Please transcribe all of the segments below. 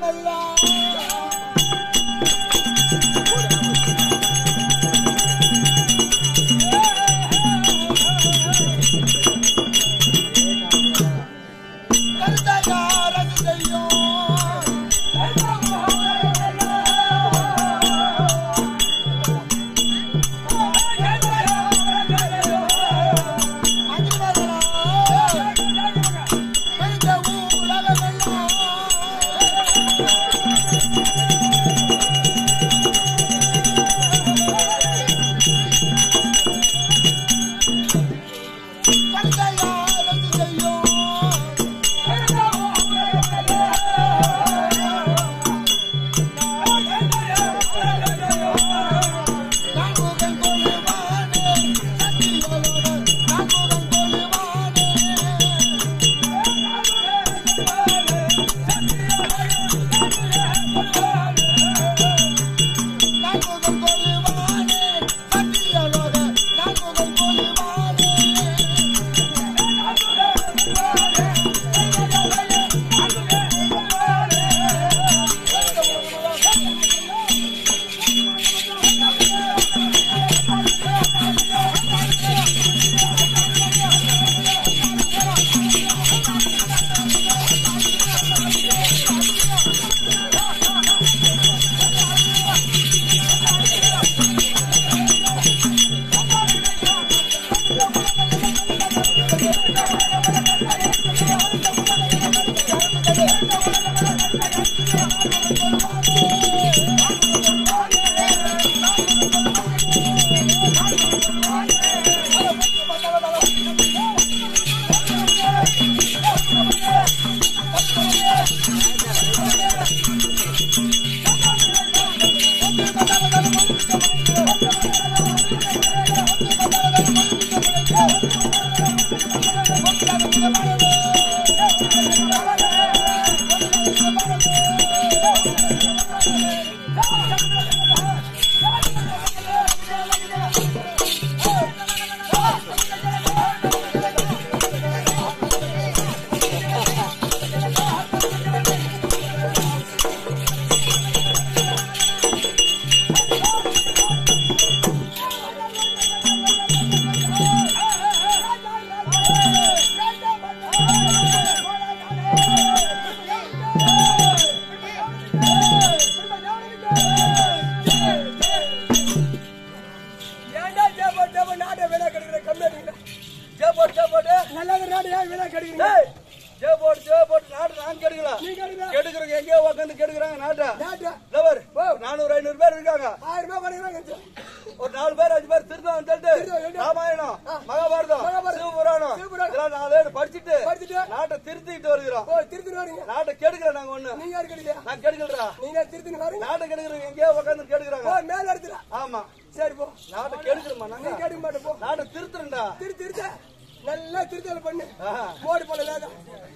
ஏன்டா ஜேபோட் ஜேபோட் நாட்டை விலை கெடுக்கிற கம்மி அடிக்கிற? ஜேபோட் ஜேபோட் நல்லா இருக்கிற நாடு ஏன் விலை கிடைக்கிறீங்க டேய், ஜேபோட் ஜேபோட் நாட்டை நான் கெடுக்கல. நீ கெடுக்கிற. கெடுக்கிறவங்க எங்கேயோ உக்காந்து கெடுக்குறாங்க நாட்டை. நாட்டை இதோ பாரு, நானூறு ஐநூறு பேர் இருக்காங்க ஆயிரம் ரூபாய் பண்ணிக்கிறாங்க ஒரு நாலு பேர் அஞ்சு பேர் திருத்தம் சொல்லிட்டு திருத்தம், ராமாயணம் மகாபாரதம் மகாபாரதம், சிவபுராணம் சிவபுராணம். இதெல்லாம் நாலு பேர் படிச்சுட்டு படிச்சுட்டு நாட்டை திருத்திட்டு வருகிறோம் ஓ திருத்தின்னு வரீங்க நாட்டை கெடுக்கல நாங்க ஒண்ணு நீங்க யாரு கிடைக்கலையா நான் கெடுக்கலடா நீங்க திருத்தின்னு வரீங்க நாட்டை கெடுக்கிறவங்க எங்கேயோ உக்காந்து ஓ கெடுக்குறாங்க மேல இடத்துல ஆமா சரி போ நாட்டை கெடுக்கிறோமா நீ நாங்க கேட்க மாட்டே போ நாட்டை திருத்துறேன்டா திரு திருத்த நல்லா திருத்தல் பண்ணு ஆஹா. மோடி போல லேதா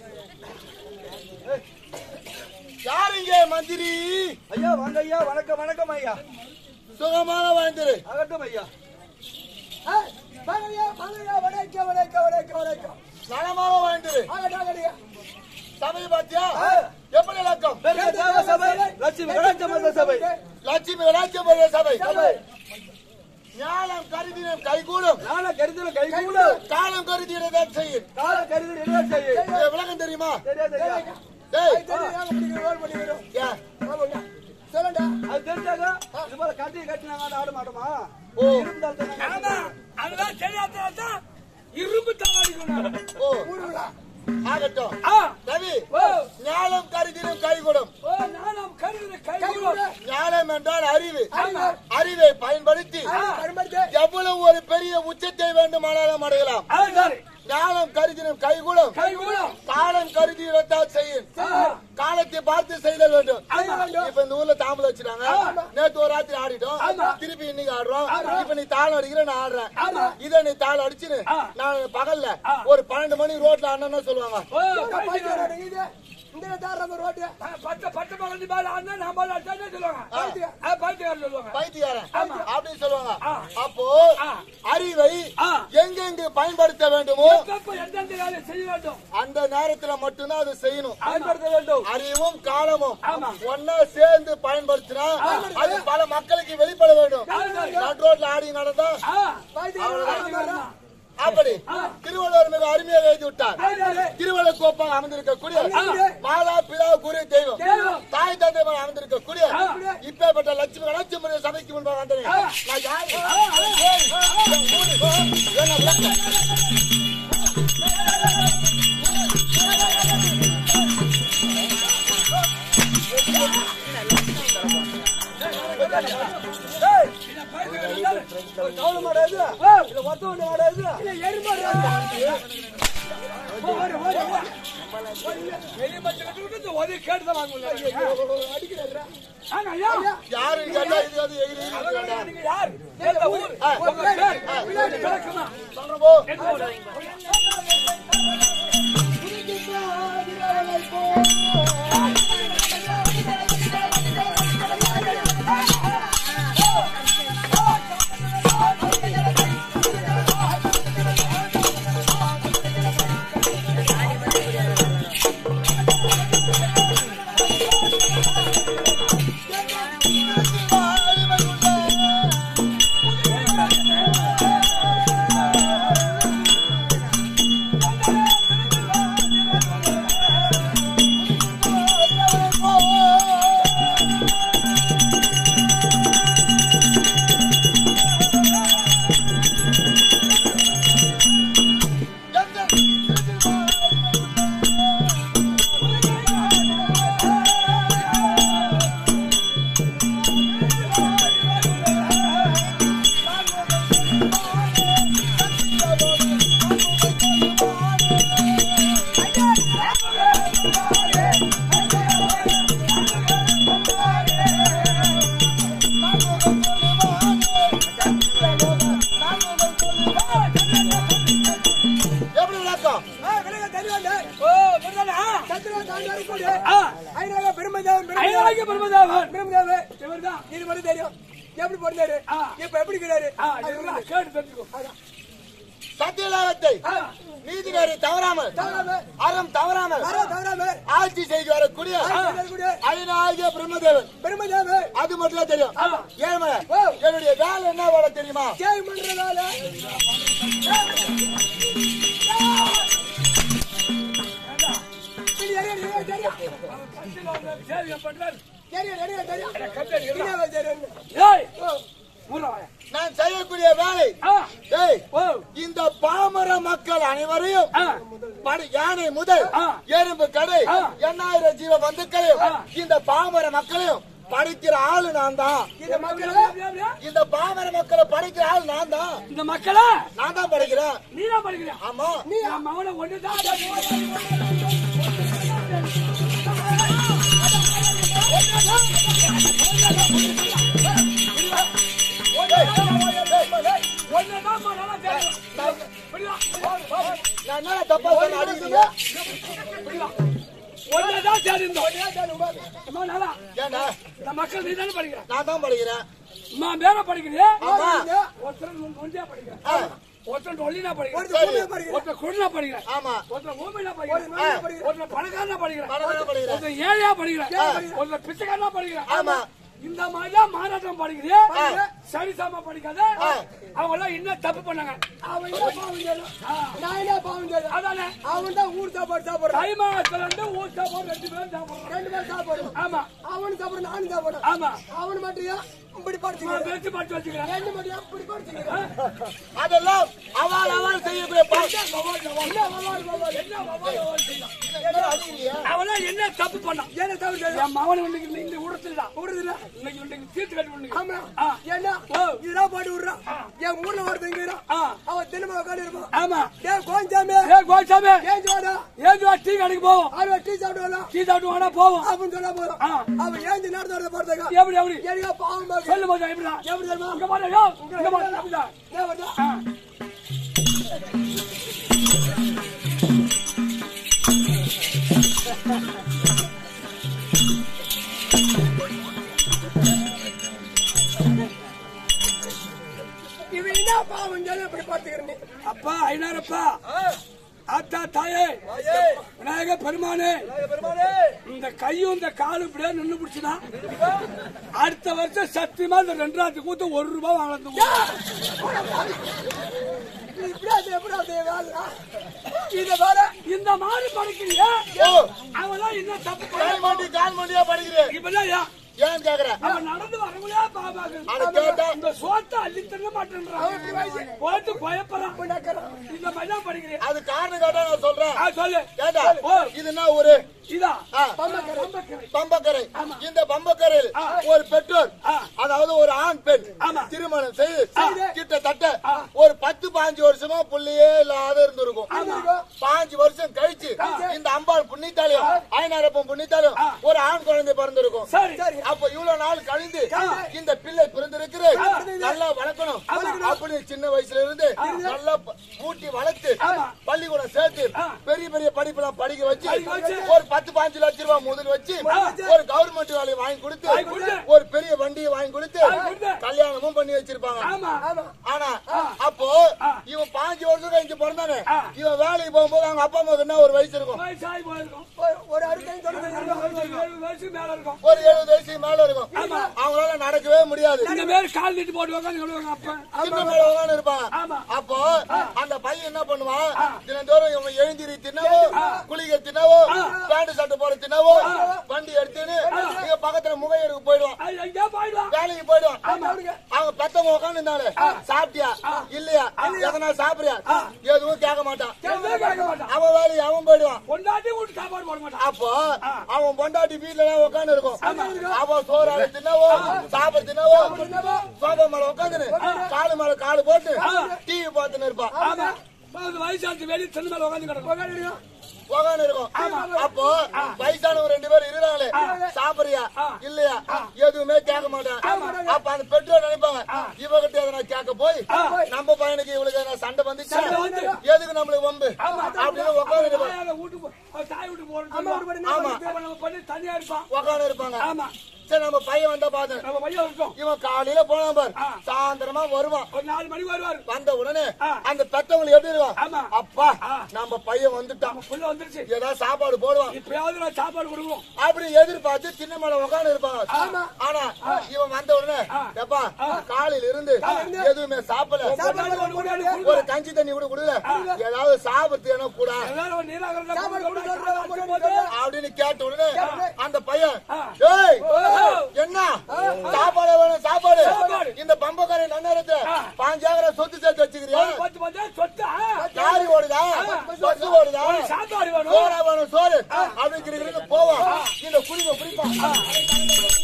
யாருங்க மந்திரி ஐயா வாங்க ஐயா வணக்கம் வணக்கம் ஐயா சுகமாக வாழ்ந்துரு ஆகட்டும் ஐயா வாங்கய்யா வாங்கய்யா வணக்க வணக்க வணக்க வணக்கம் நலமாக வாழ்ந்துரு ஆகட்டும் ஆகட்டையா சபை பாத்தியா எப்படி இலக்கம் பெரிய தேவ சபை லட்சுமி கடாட்சமந்த சபை லட்சுமி ராஜ்யபரிய சபை ஞானம் கருதினம் கைகூடும் நான கருதல கை கூட காலம் கருதினதான் செய்யும் கால கருதல் இடையே செய்ய இது விளக்கம் தெரியுமா தெரியாது ஐயா டேய் தெரியும் பிடிக்கிற ரோல் பண்ணிக்கிறோம் ஏன்? ஆமாங்க சொல்லண்டா அது தெரிஞ்சாங்க இது போல கட்டி கட்டினாங்க ஆட மாட்டோமா ஓ. இருந்தால் தான் நாங்க ஆமா அதெல்லாம் தெரியாதான் இரும்பு தவாடிக்கணும் ஓ ஊருங்களா ஆகட்டும் ஆ ரவி ஓ ஞானம் கருதினம் கைகூடும் ஓ நானும் கருதுற கை கை கூட கூட ஞானம் என்றால் அறிவு ஆமா. அறிவை பயன்படுத்தி வரும்படுத்து எவ்வளவு ஒரு பெரிய உச்சத்தை வேண்டுமானாலும் அடையலாம் அதுதான் ஞானம் கருதினம் கைகூடும் கை கூட காலம் கருதி இருந்தால் செய்யும் காலத்தை பார்த்து செய்தல் வேண்டும் இப்ப இந்த ஊர்ல தாம்பலம் வச்சிருக்காங்க நேத்து ஒரு ராத்திரி ஆடிட்டோம் திருப்பி இன்னைக்கு ஆடுறோம் இப்ப நீ தாளம் அடிக்கிற நான் ஆடுறேன் இதை நீ தாளம் அடிச்சுன்னு நான் பகல்ல ஒரு பன்னெண்டு மணி ரோட்ல ஆடணும்னு சொல்லுவாங்க ஓ பைத்தியம் அடங்குது. இந்த தாராம ரோட்டு ஆ, பச்சை பச்சை பழனி மேல அண்ணா நான் மேல அடிச்சானே சொல்லுவாங்க ஆ, பைத்தியக்காரன் சொல்லுவாங்க பைத்தியாரன் அப்படின்னு சொல்லுவாங்க ஆ. அப்போ ஆ. அறிவை ஆ. எங்கெங்கு பயன்படுத்த வேண்டுமோ எப்ப எந்தெந்த வேலையை செய்ய வேண்டும் அந்த நேரத்துல மட்டும்தான் அது செய்யணும் பயன்படுத்த வேண்டும் அறிவும் காலமும் ஆமா. ஒன்னா சேர்ந்து பயன்படுத்தினா அது பல மக்களுக்கு வெளிப்பட வேண்டும் ஆமா. நட்ரோட்ல ஆடி நடந்தா ஆ, பாய்த்து அப்படி திருவள்ளுவர் மிக அருமையாக எழுதி விட்டார் ஆ. திருவள்ளுவர் கோப்பாக அமர்ந்திருக்கக்கூடிய ஆ. மாதா பிதா குரு தெய்வம் தெய்வம். தாய் தந்தை மேல் அமர்ந்திருக்கக்கூடிய ஆ. இப்பேற்பட்ட லட்சுமி லட்சுமி சபைக்கு முன்பாக வந்தேன் நான் யாரு? என்ன விளக்கம்? கவுன மாடாது இல்ல ஒத்த ஒண்ணு மாடாது இல்ல எருமாடு வெளிய மச்சம் கட்டுக்கிட்டு இந்த உதவி கேட்டுதான் வாங்குவீங்க. அடிக்கிறாங்க ஆனா, ஐயா, யாருன்னு கேட்டா இது அது எகிரி எகிரி கேட்டா. நீங்க யார்? எந்த ஊர்? ஆ. உங்க பேர்? விளக்கமா? சொல்றேன் போ. எந்த ஊர்? எப்படி விளக்கம் விலக தெரியாண்டு ஓ, புரியுதாடா? சத்திரா தாண்டாரி கூடு ஆ, ஐநாக பெருமதேவன் ஐயாயிரம் பெருமதேவன். பெருமதேவன் இவர்தான். இது மட்டும் தெரியும் எப்படி பிறந்தாரு ஆ. இப்ப எப்படி இருக்கிறாரு ஆ, இவர்தான். கேட்டு தெரிஞ்சுக்கோ. சத்தியலோகத்தை ஆ, நீதி நெறி தவறாமல் தவறாம அறம் தவறாமல் வர தவறாம ஆட்சி செய்து வரக்கூடிய கூடு ஐநாகிய பிரம்மதேவன் பெருமதேவன் அது மட்டும் தான் தெரியும் ஏழ்மை ஓ. என்னுடைய வேலை என்ன வேலை தெரியுமா ஜெய் பண்றதால தெரியும் தெரியும் தெரியும் அவன் பந்தில வந்து சேவையை பண்றாரு. தெரியும் தெரியும் தெரியும் கம்பெனி எல்லாம். தெரியாம தெரியும் ஏய், ஊர்ல வாயா. நான் செய்யக்கூடிய வேலை ஆ, ஏய், ஓ, இந்த பாமர மக்கள் அனைவரையும் ஆ, படி- யானை முதல் ஆ. எறும்பு கடை ஆ. எண்ணாயிரம் ஜீவ பந்துக்களையும் ஆ. இந்த பாமர மக்களையும் படிக்கிற ஆளு நான் தான் இந்த மக்கள் அப்படியா, அப்படியா? இந்த பாமர மக்களை படிக்கிற ஆள் நான் தான் இந்த மக்களா நான் தான் படிக்கிறேன் நீ தான் படிக்கிறியா ஆமா நீ மகனை ஒண்ணுதான் ஒண்ணுதான் நல்லா தெரியும். புரியுதா? நான் என்ன தப்பா சொன்ன அடிக்கிறீங்க புரியுதா? ஒண்ணுதான் தெரியும். அம்மா, நல்லா. ஏண்டா இந்த மக்கள் நீ தானே படிக்கிற நான் தான் படிக்கிறேன் அம்மா மேல படிக்கிறியா ஆமா ஒருத்தர் நொண்டியா படிக்கிற ஆ. ஒருத்தர் நொல்லினா படிக்கிற சரி. ஒருத்தர் குருனா படிக்கிற ஆமா ஒருத்தர் ஊமையா படிக்கிற ஒருத்தர் பணக்காரனா படிக்கிற பணக்காரனா படிக்கிறேன். ஒருத்தர் ஏழையா படிக்கிற ஒருத்தர் பிச்சைக்காரனா படிக்கிற ஆமா. இந்த மாதிரிலாம் மாநாட்டம் படிக்கிறியா சரிசமா படிக்காத அவங்க எல்லாம் என்ன தப்பு பண்ணாங்க அவன் என்ன பாவம் செய்யணும்? நான் என்ன பாவம் செய்யணும்? அதானே அவன் தான் ஊர் சாப்பாடு சாப்பிடுறான் தை மாசத்துல இருந்து ஊர் சாப்பாடு ரெண்டு பேரும் சாப்பிடுறோம் ரெண்டு பேரும் சாப்பிடணும் ஆமா அவனு சாப்பிடணும் நானும் சாப்பிடணும் ஆமா அவனு மட்டும் ஏன் இப்படி நான் படிச்சுக்கிறேன் பேச்சு படிச்சு வச்சுக்கிறேன் ரெண்டு மட்டும் ஏன் இப்படி படிச்சுக்கிறேன் அதெல்லாம் அவள் அவள் செய்யக்கூடிய பாவம். என்ன வவால் வவால் என்ன வவ்வால் வவ்வால் செய்யலாம்? என்ன அடிக்கிறீங்க? அவனா என்ன தப்பு பண்ணான் என்ன தவிர செய்யணும்? என் மகன் இன்னைக்கு இந்த- இந்த உடத்துல விடுறதில்ல. இன்னைக்கு இன்னைக்கு தீர்த்து கட்டி விடுங்க ஆமா ஆ. என்ன ஓ. இதெல்லாம் பாட்டு விடுறான் என் ஊர்ல ஒருத்தன் இருக்கிறான் ஆ. அவன் தினமும் உட்காந்து இருப்பான் ஆமா டேய் கோஞ்சாமி ஏ கோசாமி ஏஞ்சி வாடா ஏன் டீ கடைக்கு போவோம் ஆறு டீ சாப்பிட்டு வரலாம் டீ சாப்பிட்டு வேணா போவோம் அப்படின்னு சொன்னா போதும் ஆ. அவன் ஏஞ்சி நடந்து வரத போறதுக்கா எப்படி எப்படி எனக்கு பாவம் பாக்கு. சொல்லு போது எப்படிதான் எப்படி தெரியுமா இங்க பாரு யோ, இங்க பாரு அப்படிதான் ஏன் வருதா? ஆ. இவன் என்ன பாவம் சொல்லி இப்படி பார்த்துக்கிறேன் அப்பா ஐநாரப்பா ஆத்தா தாயே விநாயக பெருமானே பெருமானே இந்த கையும் இந்த காலும் இப்படியே நின்னு பிடிச்சுனா அடுத்த வருஷம் சத்தியமா இந்த ரெண்டாயிரத்து கூத்து ஒரு ரூபாய் வாங்கலாம் இப்படி எப்படி அது வேலை இதை வேற இந்த மாதிரி படிக்கிறீங்க ஓ அவெல்லாம் என்ன தப்பு கால் பண்ண மாட்டி கால் மாட்டியா படிக்கிறேன் இப்பதான் ஏன் ஏன் கேக்குறேன் அவன் நடந்து வரவங்களே பாபாக்கு அட கேட்டா இந்த சோத்தை அள்ளி தள்ள மாட்டேன்றான் போட்டு பயப்படுறான் இந்த மாதிரி தான் படிக்கிறேன் அது காரணம் கேட்டா நான் சொல்றேன் ஆ, சொல்லு கேட்டா ஓ. இது என்ன ஊரு இதா ஆ, பம்பக்கரை. பம்பக்கரை இந்த பம்பக்கரையில் ஒரு பெற்றோர் ஆ. அதாவது ஒரு ஆண் பெண் ஆமா. திருமணம் செய்து கிட்டத்தட்ட ஒரு பத்து பாஞ்சு வருஷமா புள்ளையே இல்லாத இருந்திருக்கும் பாஞ்சு வருஷம் கழிச்சு இந்த அம்பாள் புண்ணித்தாலையும் ஐநாரப்பன் புண்ணித்தாலையும் ஒரு ஆண் குழந்தை பிறந்திருக்கும் சரி அப்ப இவ்வளவு நாள் கழிந்து இந்த பிள்ளை பிறந்திருக்கிற நல்லா வளர்க்கணும் அப்படி சின்ன வயசுல இருந்து நல்லா ப- ஊட்டி வளர்த்து பள்ளிக்கூடம் சேர்த்து பெரிய பெரிய படிப்பெல்லாம் படிக்க வச்சு வச்சு. ஒரு பத்து பாஞ்சு லட்சம் ரூபாய் முதல் வச்சு ஒரு கவர்மெண்ட் வேலையை வாங்கி கொடுத்து வாங்கி கொடுத்து. ஒரு பெரிய வண்டியை வாங்கி கொடுத்து கொடுத்து. கல்யாணமும் பண்ணி வச்சிருப்பாங்க ஆமா ஆனா அப்போ இவன் பாஞ்சு வருஷம் கழிச்சு பிறந்தானே ஆ. இவன் வேலைக்கு போகும்போது அவங்க அப்பா அம்மாவுக்கு என்ன ஒரு வயசு இருக்கும் வயசாகி போயிருக்கும் ஒரு அறிக்கை சொல்லுங்க ஏழு வயசு மேல இருக்கும் ஒரு எழுபது வயசு மேல இருக்கும் அவங்களால நடக்கவே முடியாது இந்த மாதிரி கால் நீட்டு போட்டு உட்காந்து சொல்லுவாங்க அப்ப சின்ன மேல உட்கார்ந்து இருப்பாங்க ஆமா. அப்போ அந்த பையன் என்ன பண்ணுவான் தினந்தோறும் இவன் எழுந்திரி தின்னவோ குளிக்க தின்னவோ பேண்ட் சட்டை போட தின்னவோ வண்டி எடுத்துன்னு இங்க பக்கத்துல முகையருக்கு போயிடுவான் அது எங்கேயோ போயிடுவான் வேலைக்கு போயிடுவான் அவங்க பெத்தவங்க உட்காந்து இருந்தாலே சாப்பிட்டியா இல்லையா எதனா சாப்பிடுறியா எதுவும் கேட்க மாட்டான் எதுவும் கேட்க மாட்டான் அவன் வேலையை அவன் போயிடுவான் பொண்டாட்டி வீட்டு சாப்பாடு போட மாட்டான் அப்போ அவன் பொண்டாட்டி வீட்டுல தான் உட்காந்து இருக்கும் அவன் சோறு அரை தின்னவோ சாப்பிட தின்னவோ சோபா மேல உட்காந்துன்னு காலு மேல காலு போட்டு டிவி பார்த்துன்னு இருப்பான் ஆமா அது வயசாச்சு வெளியே தென்னை மேல உட்காந்து கிடக்கும் உட்காந்து இருக்கும் அப்போ வயசானவங்க ரெண்டு பேரும் இருக்கிறாங்களே சாப்பிடுறியா இல்லையா எதுவுமே கேட்க மாட்டான் அப்ப அந்த பெற்றோர் நினைப்பாங்க இவகிட்ட எதனா கேட்க போய் நம்ம பையனுக்கு இவளுக்கு எதனா சண்டை வந்துச்சு எதுக்கு நம்மளுக்கு வம்பு அப்படின்னு உட்காந்து இருப்பாங்க தாயால வீட்டு போ- அவன் தாய் வீட்டு போறோம் ஆமா. நம்ம பண்ணி தனியா இருப்பான் உட்காந்து இருப்பாங்க ஆமா சரி நம்ம பையன் வந்தா பார்த்தேன் நம்ம பையன் இருக்கும் இவன் காலையில போனான் பாரு சாயந்தரமா வருவான் ஒரு நாலு மணிக்கு வருவாரு வந்த உடனே ஆ. அந்த பெத்தவங்களுக்கு எப்படி ஆமா. இருக்கும் அப்பா ஆ. நம்ம பையன் வந்துட்டான் நம்ம புள்ள வந்துருச்சு ஏதாவது சாப்பாடு போடுவான் இப்பயாவது நான் சாப்பாடு கொடுக்குறோம் அப்படி எதிர்பார்த்து சின்ன மேல உட்காந்து இருப்பாங்க ஆனா இவன் வந்த உடனே எப்பா காலையில இருந்து எதுவுமே சாப்பிடல பொண்டாட்டி ஒண்ணு கூட எனக்கு ஒரு கஞ்சி தண்ணி கூட குடுல ஏதாவது சாப்பிட்டு என்ன கூட எல்லாரும் ஒரு நீராகரம் சாப்பாடு அப்படின்னு கேட்ட உடனே அந்த பையன் ஏய் என்ன சாப்பாடு வேணும் சாப்பாடு சாப்பாடு. இந்த பம்பக்காரை நன்னரத்தை பாஞ்சாயிரம் சொத்து சேர்த்து வச்சுக்கிறியா பத்து பத்து சொத்தா லாரி ஓடுதா பஸ் ஓடுதா சாப்பாடு வேணும் சோறா வேணும் சோறு அப்படிங்கிறது போவான் இந்த குடிமை பிடிப்பான்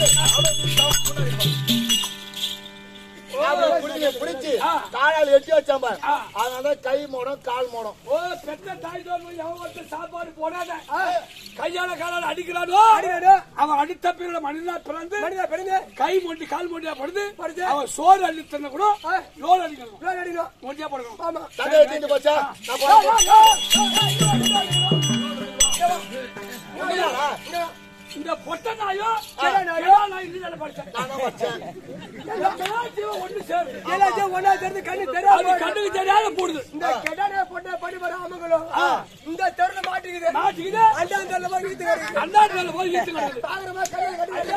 அப்படி குடிமையை பிடிச்சு காலால் எட்டி வச்சான் பாரு அதனால கை மோடம் கால் மோடம் ஓ பெத்த தாய் தோல் எவன் ஒருத்தன் சாப்பாடு போடாத கையால காலால அடிக்கிறானோ அவன் அடித்த பிறகு மனிதனா பிறந்து மனிதா பெருங்க கை மொண்டி கால் மொண்டியா படுது படுது. அவன் சோறு அள்ளி தந்த கூட லோல் அடிக்கணும் இவ்வளவு அடிக்கணும். மொண்டியா படுக்கணும் ஆமா தந்தை எடுத்துட்டு போச்சா நான் போறேன். உண்மையாடா? இந்த பொட்ட நாயும் கிடா நாயும். கிடா நாயும் இல்லைன்னு படிச்சேன் நான் தான் வச்சேன். எல்லா ஜீவன் ஒண்ணு சேரு எல்லாத்தையும் ஒண்ணா சேர்ந்து கண்ணு அது தெரியாம கண்ணுக்கு தெரியாத போடுது இந்த கெடானே போட்ட படி வர ஆமங்களும் இந்த தெருல மாட்டிக்குது மாட்டிக்குது அண்டாம் தெருல போய் வீட்டு கிடைக்குது அண்ணா மேல போய் ஈத்து கிடக்குது பாக்குறமா கையில கட்டி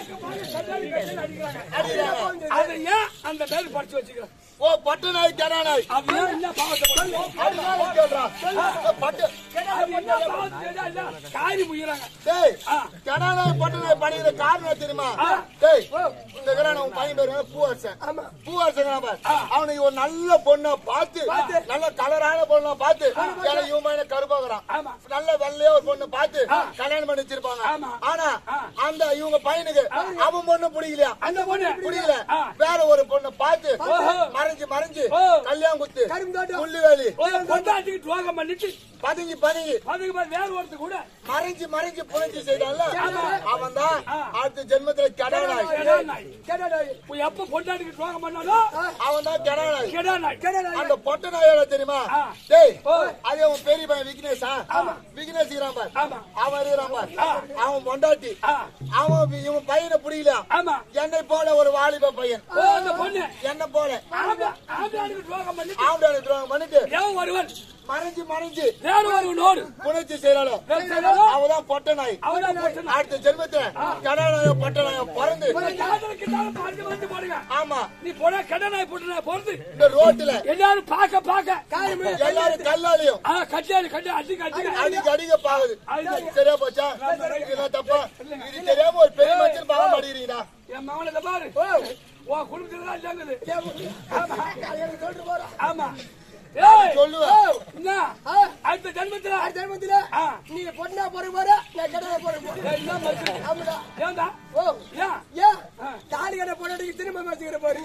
அதை ஏன் அந்த மேல் படிச்சு வச்சுக்கிறேன் ஓ பட்டு நாய் கெடா நாய் அது ஏன் என்ன பாவத்தை பண்ணுவோம் அதனால கேள்றான். பட்டு அது என்ன பாவத்தை செஞ்சா இல்ல காரி முய்யறாங்க டேய் கெடா நாய் பட்டு நாய் பண்ணிக்கிற காரணம் தெரியுமா டேய் இந்த இருக்கிறான உன் பையன் பேரு பூவரசன் பூவரசன் பாரு அவனுக்கு ஒரு நல்ல பொண்ணை பார்த்து நல்ல கலரான பொண்ணை பார்த்து ஏன்னா இவன் பையனை கருப்பாக்குறான் ஆமா. நல்ல வெள்ளையா ஒரு பொண்ணு பார்த்து கல்யாணம் பண்ணி வச்சிருப்பாங்க ஆமா. ஆனா அந்த இவங்க பையனுக்கு அவன் பொண்ணு பிடிக்கலையா அந்த பொண்ணு பிடிக்கல ஆ. வேற ஒரு பொண்ணு பார்த்து ஓஹோ. மறைஞ்சு மறைஞ்சு ஓ. கல்யாணம் குத்து கரும்பு தோட்டம். புள்ளி வேலி ஒரு பொண்டாட்டிக்கு துரோகம் பண்ணிட்டு பதுங்கி பதுங்கி அதுக்கு மேல வேற ஒருத்தர் கூட மறைஞ்சு மறைஞ்சு புரிஞ்சு செய்தான்ல அவன் தான் அடுத்த அடுத்த ஜென்மத்துல கெடா நாய் கெடா நாய். கெடா நாய். உன் எப்ப பொண்டாட்டிக்கு துரோகம் பண்ணாலும் அவன் தான் கெடா நாய் கெடா நாய். கெடா நாய். அந்த பொட்ட நாயோட தெரியுமா ஆ. டேய் ஓ. அது அவன் பெரிய பையன் விக்னேஷா விக்னேஷ் இருக்கிறான் பார் ஆமா. அவன் இருக்கிறான் பார் அவன் பொண்டாட்டி ஆ. அவன் இவன் பையனை பிடிக்கல ஆமா என்னை போல ஒரு வாலிப பையன் ஓ, அந்த பொண்ணு என்ன போல ஆம்பளை- ஆம்பளையாளுக்கு துரோகம் பண்ணி ஆம்பளை துரோகம் பண்ணிட்டு எவன் ஒருவன் மறைஞ்சு மறைஞ்சு வேற ஒருவனோடு புணர்ச்சி செய்யறாளோ அவதான் பொட்ட நாய் அவதான் பொண்ணு நாய். அடுத்த ஜென்மத்துல கடா நாயோ பொட்ட நாயோ பிறந்து உனக்கு காதலுக்கு தானே பாஞ்சு வந்து போடுங்க ஆமா நீ போன கெடா நாய் போட்டு நாய் பொறுத்து இந்த ரோட்டுல எல்லாரும் பார்க்க பார்க்க எல்லாரும் கல்லாலையும் ஆ கட்டியாரு கட்டி அடிக்க அடிக்க அடிக்க அடிக்க பாக்குது அடிக்க. சரியா போச்சா இதெல்லாம் தப்பா இது தெரியாம ஒரு பெரிய மனுஷன் பார்க்க மாட்டேங்கிறீங்களா என் மகனை இதை பாரு உன் குடும்பத்துல தான் ஜங்குது ஆமா எனக்கு சொல்லிட்டு போறோம். ஆமா ஏய் சொல்லுவேன் என்ன அடுத்த ஜென்மத்துல அடுத்த ஜென்மத்துல ஆ. நீ பொண்ணா பிறகு போற, நான் கெடா நாய் பிறகு போறேன். ஏய், இதான் மனுஷன். ஆமாடா. ஏன்டா ஓ, ஏன் ஏன்? தாலி கட்ட பொண்டாட்டிக்கு திரும்ப வச்சுக்கிற பாரு.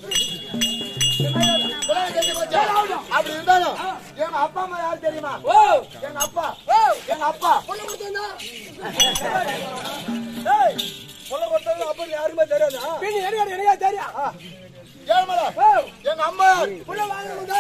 அப்படி இருந்தாலும் எங்க அப்பா அம்மா யாரு தெரியுமா ஓ எங்க அப்பா ஓ, எங்க அப்பா பொண்ணு கொடுத்தோம்னா, புள்ள கொடுத்தது அப்ப யாருக்குமே தெரியாதா பின்ன எனக்கு எனக்கா தெரியும். ஏழுமலை ஓ, எங்க அம்மா யாரு? புள்ள வாங்கணும்டா.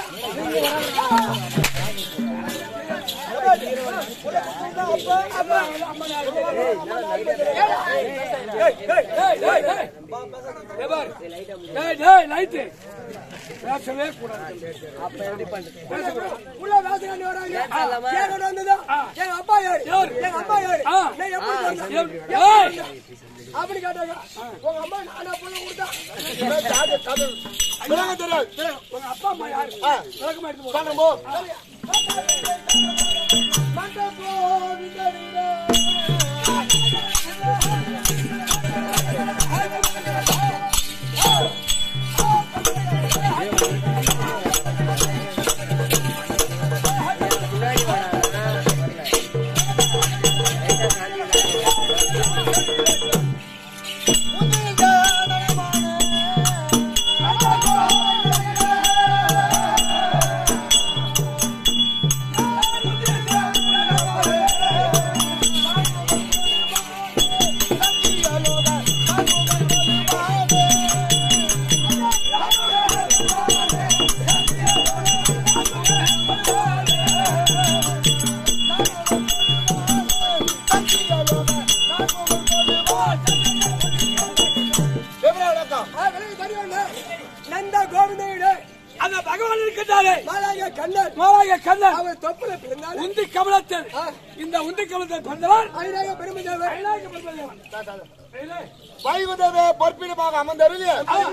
ஏய் ஏய் ஏய் ஏய் பாரு ஏய் ஏய் லைட் பேசவே கூடாது பேசக்கூடாது புள்ள வாசகாண்டி வராங்க. கேட்கறது வந்ததா? எங்க அப்பா யாரு? யாரு? எங்க அப்பா யாரு? ஆ. நான் எப்படி வந்தேன்? ஏய், எப்படி ஏய். வந்தேன்? அப்படி கேட்டாங்க உங்க அம்மா நானா புள்ள கொடுத்தா இவன் ஜாதி கதை. விளங்க தெரியாது உங்க அப்பா அம்மா யாரு ஆ. விளக்கமா எடுத்து போ பண்ணும் போ எவ்வளவு விளக்கம் ஆ, விலகு தெரியும்ல. நந்தா கோவிந்த வீடு அந்த பகவான் இருக்கின்றாரே மாலாய கண்ணன் மாலாய கண்ணன் அவர் தொப்புல பிறந்தாரு உந்தி கமலத்தில் இந்த உந்தி கமலத்தில் பிறந்தவன் ஐநாய பெருமதேவர் கைலாய பெருமாள். ஏய், வைகுதவே பொற்பிடமாக அமர்ந்தருளிய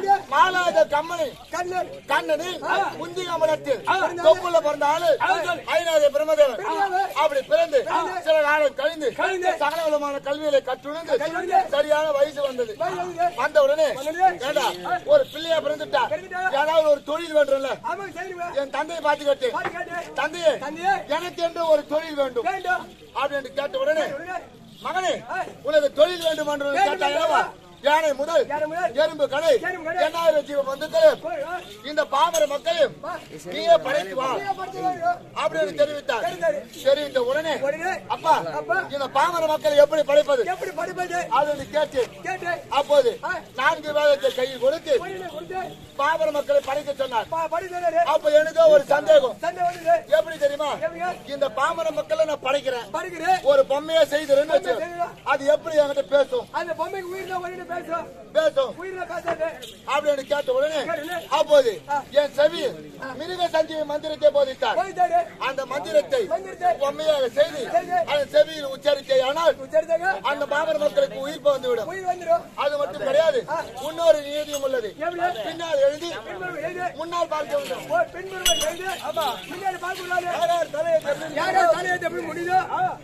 மாலாத கம்மனை கண்ணன் கண்ணனில் முந்தி கமலத்தில் தொப்புல பிறந்த ஆளு ஐநாத பிரமதேவன் அப்படி பிறந்து சில காலம் கழிந்து சகல விதமான கல்விகளை கற்றுணர்ந்து சரியான வயசு வந்தது வந்த உடனே ஏண்டா ஒரு பிள்ளையா பிறந்துட்டா ஏதாவது ஒரு தொழில் வேண்டும்ல ஆமா சரிங்க என் தந்தையை பார்த்து கேட்டு பாரு கேட்டு தந்தையே தந்தையே எனக்கு என்று ஒரு தொழில் வேண்டும் வேண்டும் அப்படின்னு கேட்ட உடனே உடனே மகனே உனக்கு தொழில் வேண்டும் என்று கேட்டா என்னவா? யானை முதல் யானை முதல் எறும்பு கடை எறும்பு கடை எண்ணாயிரம் ஜீவ பந்துக்களும் போய் வா. இந்த பாமர மக்களையும் நீயே படைத்து வா நீங்க படிச்சு வாங்க. அப்படின்னு தெரிவித்தார் தெரிவித்த உடனே உடனே அப்பா இந்த பாமர மக்களை எப்படி படைப்பது எப்படி படிப்பது அப்படின்னு கேட்டு கேட்டு அப்போது நான்கு வேதத்தை கையில் கொடுத்து பொய்யில கொடுத்து பாமர மக்களை படைக்க சொன்னார் பா- படிக்கிறாரு அப்ப எனக்கு ஒரு சந்தேகம் சண்டை வந்து எப்படி தெரியுமா இந்த பாமர மக்களை நான் படைக்கிறேன் படிக்கிறேன் ஒரு பொம்மையா செய்திருன்னு வச்சு அது எப்படி என்கிட்ட பேசும் அந்த பொம்மைக்கு உயிரில உயிரில பேசும் பேசும் உயிரில பேசாது அப்படின்னு கேட்ட உடனே அப்போது என் செவி மிருக சஞ்சீவி மந்திரத்தை போதித்தார் போயிட்டாரு அந்த மந்திரத்தை மந்திரத்தை பொம்மையாக செய்து அந்த செவியில் உச்சரித்தே ஆனால் உச்சரித்தாங்க அந்த பாமர மக்களுக்கு உயிர்ப்பு வந்துவிடும் உயிர் வந்துடும் அது மட்டும் கிடையாது இன்னொரு நீதியும் உள்ளது எப்படி பின்னால் எழுதி பின்வரும் எழுது முன்னால் பார்க்க வேண்டும் ஓ, பின்வரும் எழுது ஆமா முன்னாடி பார்க்கக்கூடாது யாரார் தலையை தள்ளி- யாரோ தலையை எப்படி முடியுதோ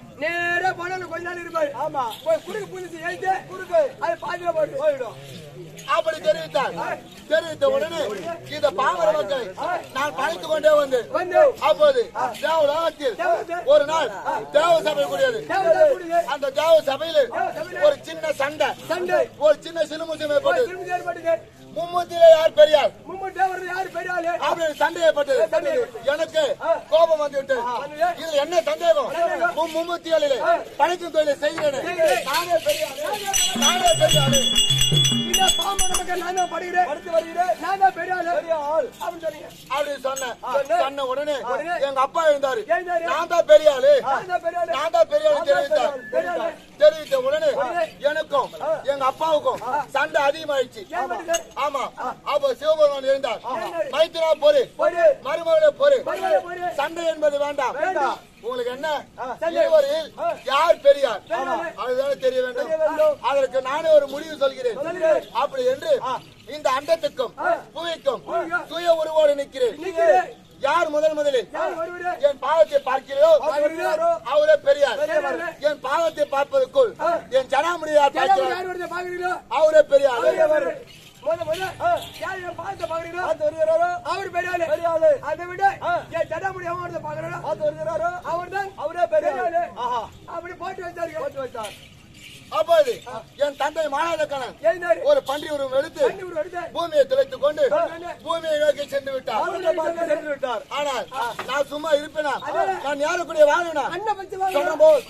நேரா போனாலும் கொஞ்ச நாள் இருப்பாரு ஆமா போய் குறுக்கு புதுசு எழுத்து குறுக்கு அது பாதியில போட்டு போயிடும் அப்படி தெரிவித்தார் தெரிவித்த உடனே இந்த பாமர மக்களை நான் படைத்துக் கொண்டே வந்து வந்து அப்போது தேவலோகத்தில் ஒரு நாள் தேவ சபை கூடியது தேவதை கூடுது அந்த தேவ சபையில ஒரு சின்ன சண்டை சண்டை ஒரு சின்ன சிலுமுசம் ஏற்பட்டது திரும்பி ஏற்பட்டது மும்மூத்திலே யார் பெரியார் மும்மூணு தேவர் யாரு பெரிய ஆளு அப்படின்னு சண்டை ஏற்பட்டது எனக்கு கோபம் வந்து விட்டது இதுல என்ன சந்தேகம் மும்மூத்திகளிலே படைக்கும் தொழிலை செய்கிறேன் நானே பெரிய ஆளு. நானே பெரிய ஆளு இந்த பாம்பு நமக்கு நான் தான் படுகிறேன் படுத்து வருகிறேன் நான் தான் பெரிய ஆளு பெரிய ஆள் அப்படின்னு சொன்னீங்க அப்படின்னு சொன்னேன் சொன்னேன். சொன்ன உடனே உடனே எங்க அப்பா எழுந்தாரு எழுந்தாரு. நான் தான் பெரிய ஆளு நான் தான் பெரிய ஆளு நான் தான் பெரிய ஆளு தெரிவித்தார் பெரிய ஆளு தெரிவித்த உடனே எனக்கும் எங்க அப்பாவுக்கும் சண்டை அதிகமாயிடுச்சு ஏன் பண்ணுது? ஆமா அப்ப சிவபெருமான் எழுந்தார் எழுந்தாரு. மைத்திரா போரு போரு. மருமகளே போரு மருமகளே போரு. சண்டை என்பது வேண்டாம் வேண்டாம். உங்களுக்கு என்ன சண்டை. இருவரில் யார் பெரியார் பெரியார். அதுதானே தெரிய வேண்டும் வேண்டும். அதற்கு நானே ஒரு முடிவு சொல்கிறேன் சொல்லுங்கள். அப்படி என்று இந்த அண்டத்துக்கும் புவிக்கும் புவிக்கும். சுய உருவோடு நிற்கிறேன் நிக்கிறேன். யார் முதல் முதலில் யார் வருவது? என் பாவத்தை பார்க்கிறதோ பார்க்கிறீரோ? அவரே பெரியார் பெரியார். என் பாவத்தை பார்ப்பதற்குள் என் ஜனாமுடி யார் ஜனங்கள் பார்க்கிறார் யார் வருது பாக்குறீங்களோ அவரே பெரியார் முத முத யார் என் பாதத்தை பாக்குறீங்களோ பார்த்து வருகிறாரோ அவர் பெரிய ஆளு பெரிய ஆளு அதை விட என் ஜடாமுடி அவன் வருது பாக்குறோம் பார்த்து வருகிறாரோ அவர் தான் அவரே பெரிய பெரிய ஆளு ஆளு ஆஹா அப்படி போட்டு வச்சாரு போட்டு வைத்தார் அப்போது என் தந்தை மாநாத கணன் எழுந்தாரு ஒரு பன்றி உருவம் எடுத்து தண்ணி ஒரு எடுத்து பூமியை துளைத்துக் கொண்டு பூமியை நோக்கி சென்று விட்டார் அவருடைய பார்த்து சென்று விட்டார் ஆனால் நான் சும்மா இருப்பேனா நான் யாரு கூட வாழனா அண்ணன் பச்சு சொல்ற வாங்க போது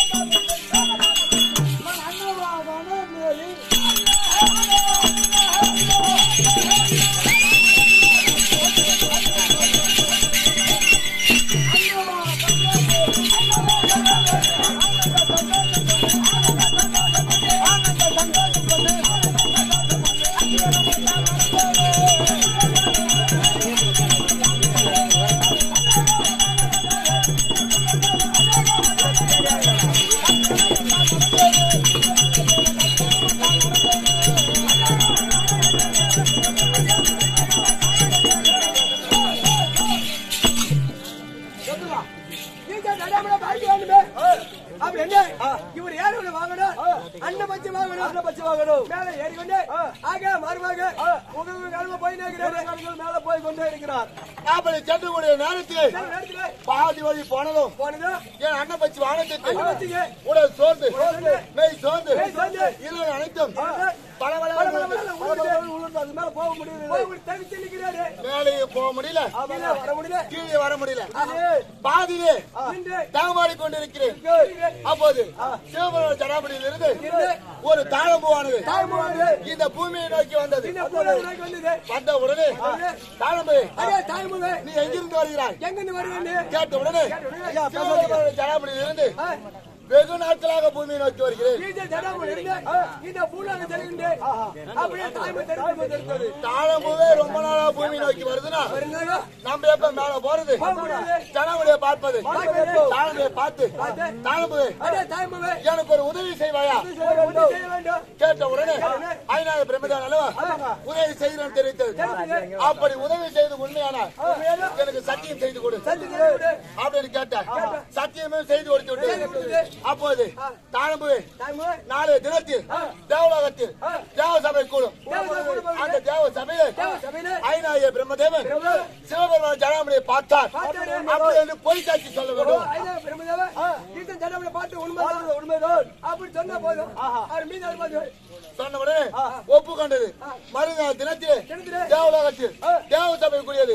நீங்க ஜடாமுடி பாக்கி வேணுமே அப்படி என்ன இவர் ஏறு உள்ள வாங்கணும் அண்ணன் பச்சு வாங்கணும் அண்ணன் பச்சு வாங்கணும் மேல ஏறி கொண்டு ஆக மருமக உங்க கிளம்ப போய் நிற்கிறாரு கண்கள் மேல போய் கொண்டே இருக்கிறார் அப்படி சென்று கூடிய நேரத்தில் நேரத்துல பாதி வழி போனதும் போனது என் அண்ணன் பச்சி வானத்துக்கு அண்ணன் பச்சுக்கு உடல் சோர்ந்து மெய் சோர்ந்து மெய் சோர்ந்து. இலை அனைத்தும் பல பல பல பல பல உழுது. உளுந்து அது மேல போக முடியல போய் இப்படி தவிச்சு நிற்கிறாரு மேலேயும் போக முடியல கீழே வர முடியல கீழே வர முடியல பாதியிலே நின்று தகமாறி கொண்டிருக்கிறேன் அப்போது சிவபெருமான் ஜனாபடியில் இருந்து ஒரு தாழம்புவானது தாய்மொழி இந்த பூமியை நோக்கி வந்தது இந்த பூனை உனக்கு வந்தது வந்த உடனே தாழம்பு அதே தாய்மொழி நீ எங்கிருந்து வருகிறாய் எங்கிருந்து வருவேன் கேட்ட உடனே சிவபெருமான் ஜனாபடியில் இருந்து வெகு நாட்களாக பூமியை நோக்கி வருகிறேன் நீங்க ஜடாமுடி இருந்து இந்த பூனாக செல்கின்ற அப்படியே தாய்மை தெரிவித்தது தாழம்புவே ரொம்ப நாளா பூமி நோக்கி வருதுன்னா வருங்க நம்ம எப்ப மேல போறது முடியாது. ஜனமுடைய பார்ப்பது பார்ப்பது. தாழம்புவை பார்த்து தாழம்புவே அதே தாய்மொழி எனக்கு ஒரு உதவி செய்வாயா ஒன்று செய்ய வேண்டும் கேட்ட உடனே ஐநாத பிரம்மதான் அல்லவா உதவி செய்கிறேன் தெரிவித்தது அப்படி உதவி செய்து உண்மையானால் எனக்கு சத்தியம் செய்து கொடு அப்படின்னு கேட்டார் சத்தியமே செய்து கொடுத்து விட்டு அப்போது தாழம்புவே தாய்மொழி நாளைய தினத்தில் தேவலோகத்தில் தேவ சபை கூடும் அந்த தேவ சபையில் சபையில ஐநாய பிரம்மதேவன் சிவபெருமான் ஜனாமுடியை பார்த்தார் அப்படி என்று பொய் சாட்சி சொல்ல வேண்டும் ஐயா பிரம்மதேவ இந்த ஜடாமுடி பார்த்து உண்மைதான் உண்மைதான் அப்படி சொன்னா போதும் அவர் மீது அனுமதி சொன்ன உடனே ஒப்புக்கொண்டது மறுநாள் தினத்திலே தினத்திலே தேவலோகத்தில் தேவ சபை கூடியது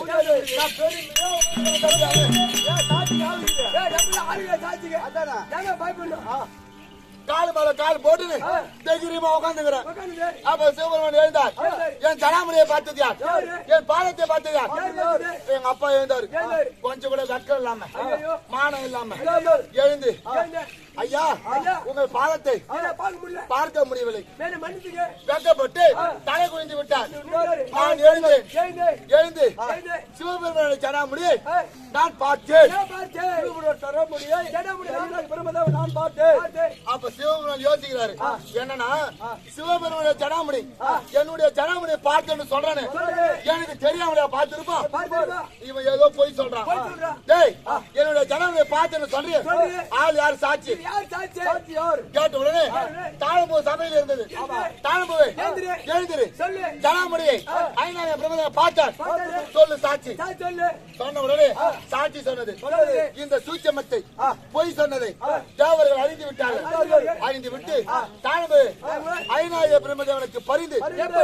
காலு மேல கால் போட்டுன்னு தைரியமா உட்காந்துக்கிறேன் அப்ப சிவபெருமான் எழுந்தார் என் ஜனாமுடியை பார்த்தது யார் என் பாலத்தை பார்த்தது யார் எங்க அப்பா எழுந்தாரு கொஞ்சம் கூட வெட்கம் இல்லாம மானம் இல்லாம எழுந்து ஐயா உங்கள் பாலத்தை பார்க்க முடியவில்லை வெட்கப்பட்டு தலை குனிந்து விட்டார் நான் எழுந்தேன் எழுந்து சிவபெருமானை ஜனாமுடியை நான் பார்த்தேன் தர முடியும் பிரம்மதேவன் நான் பார்த்தேன் அப்ப சிவபெருமான் யோசிக்கிறாரு என்னன்னா சிவபெருமானுடைய ஜனாமுடி என்னுடைய ஜனாமுடியை பார்த்தேன்னு சொல்றானே எனக்கு தெரியாமலையா பார்த்திருப்பான் இவன் ஏதோ போய் சொல்றான் டேய் என்னுடைய ஜனாமுடியை பார்த்தேன்னு சொல்றேன் ஆள் யார் சாட்சி சாட்சியார் கேட்ட உடனே தாழம்பூ சபையில் இருந்தது தாழம்பூவை எழுந்திரு ஜனாமுடியை ஐநாய பிரபல பார்த்தார் சொல்லு சாட்சி சொன்ன உடனே சாட்சி சொன்னது இந்த சூச்சமத்தை பொய் சொன்னதை தேவர்கள் அறிந்து விட்டார்கள் அறிந்து விட்டு தாழ்வு ஐநாய பிரம்மதேவனுக்கு பரிந்து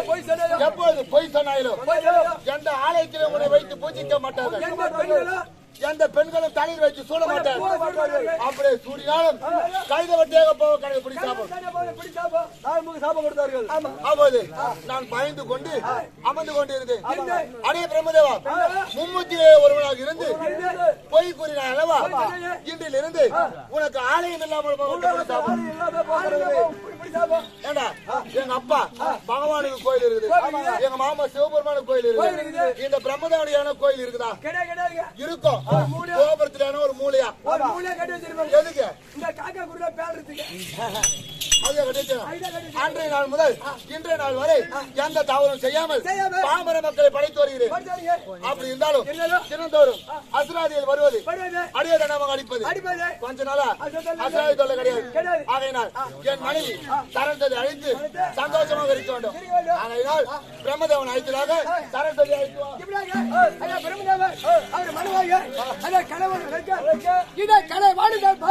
எப்பொழுது பொய் சொன்னாயிலோ எந்த ஆலயத்திலும் உன்னை வைத்து பூஜிக்க மாட்டார்கள் எந்த பெண்களும் தலையில் வைத்து சூட மாட்டார் பூவை சூடுவார்கள். அப்படியே சூடினாலும் கைத வட்டியாக போக கணக்கு பிடி சாப்பிடும் தானே போய் பிடி சாப்பா. நாலு முக சாபம் கொடுத்தார்கள் ஆமா. அப்போது நான் பயந்து கொண்டு அமர்ந்து கொண்டு இருந்தேன் அடே பிரம்மதேவா மும்மூர்த்தியிலே ஒருவனாக இருந்து பொய் கூறினான் அல்லவா இன்றிலிருந்து உனக்கு ஆலயம் இல்லாமல் போக கட்டுப்படி சாப்பிடும் எல்லாமே போகிறது பிடி, பிடி சாப்பா. ஏண்டா எங்க அப்பா பகவானுக்கு கோயில் இருக்குது எங்க மாமா சிவபெருமானுக்கு கோயில் இருக்குது இந்த பிரம்மதேவனியான கோயில் இருக்குதா கிடையாது, கிடையாதுங்க. இருக்கும் கோபுரத்துல ஒரு மூலையா ஒரு மூலையை கட்டி வச்சிருப்பாங்க. எதுக்கு இந்த காக்கா குருடா பேடுறதுக்கு. அது கட்டிச்சு. அன்றைய நாள் முதல் இன்றைய நாள் வரை எந்த தவறும் செய்யாமல் செய்யாமல் பாமர மக்களை படைத்து வருகிறேன் படிச்சாருங்க. அப்படி இருந்தாலும் இருந்தாலும் தினந்தோறும் அசுராதியில் வருவது படுவது, அடியதனமாக அடிப்பது அடிப்பது. கொஞ்ச நாளா அசுராதி அசுராதி தொல்லை கிடையாது கிடையாது. ஆகையினால் என் மனைவி சரஸ்வதி அழைத்து சந்தோஷமாக இருக்க வேண்டும் இருக்க வேண்டும். ஆகையினால் பிரம்மதேவன் அழைத்ததாக சரஸ்வதி அழைத்து வா. இப்படியாக, ஐயா பிரம்மதேவன், அவர் மனுவாக, ஐயா கணவன் இருக்க, இதை கலை வாடுதல்